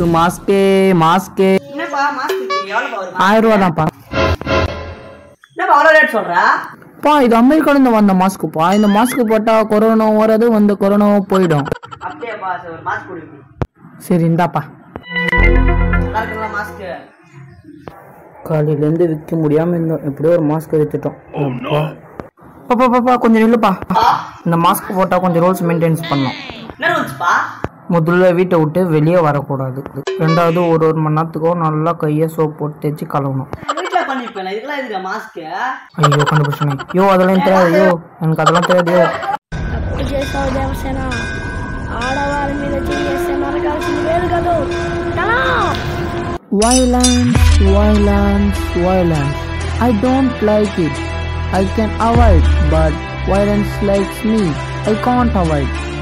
Mask மாஸ்கே மாஸ்கே என்னப்பா mask எவ்வளோப்பா ஒரு ஆயிரம் ரூபா தான்ப்பா என்னப்பா அவ்வளோ ரேட் சொல்கிறா பா இது அமெரிக்காலேருந்து வந்த மாஸ்க்குப்பா இந்த மாஸ்க் போட்டால் கொரோனா வராது வந்து கொரோனாவும் போயிடும் அப்படியேப்பா சரி ஒரு மாஸ்க் கொடுக்கு சரி இந்தாப்பா நல்லா இருக்குங்களா மாஸ்க்கு காலையிலேருந்து விற்க முடியாமல் இருந்தோம் எப்படியோ ஒரு மாஸ்க் விற்றுட்டோம் பாப்பா பாப்பா கொஞ்சம் நில்லுப்பா இந்த மாஸ்க் போட்டால் கொஞ்சம் ரூல்ஸ் மெயின்டைன்ஸ் பண்ணணும் என்ன ரூல்ஸ்ப்பா முதல்ல வீட்டை விட்டு வெளியே வரக்கூடாது ரெண்டாவது ஒரு ஒரு மணி நேரத்துக்கும் நல்லா கையை சோப் போட்டு தேய்ச்சி கழுவணும் வீட்டில் பண்ணிருப்பேன் இதெல்லாம் இதுக்கு மாஸ்க்கு ஐயோ கண்டுபிடிச்சேன் யோ அதெல்லாம் எனக்கு தெரியாது யோ எனக்கு அதெல்லாம் தெரியாது யோ తప్పు చేసావు దేవసేన ఆడవారి మీద చేస్తే నరకాల్సింది వేరు కదూ కదా Violence, violence, violence. I don't like it. I can avoid, but violence likes me. I can't avoid.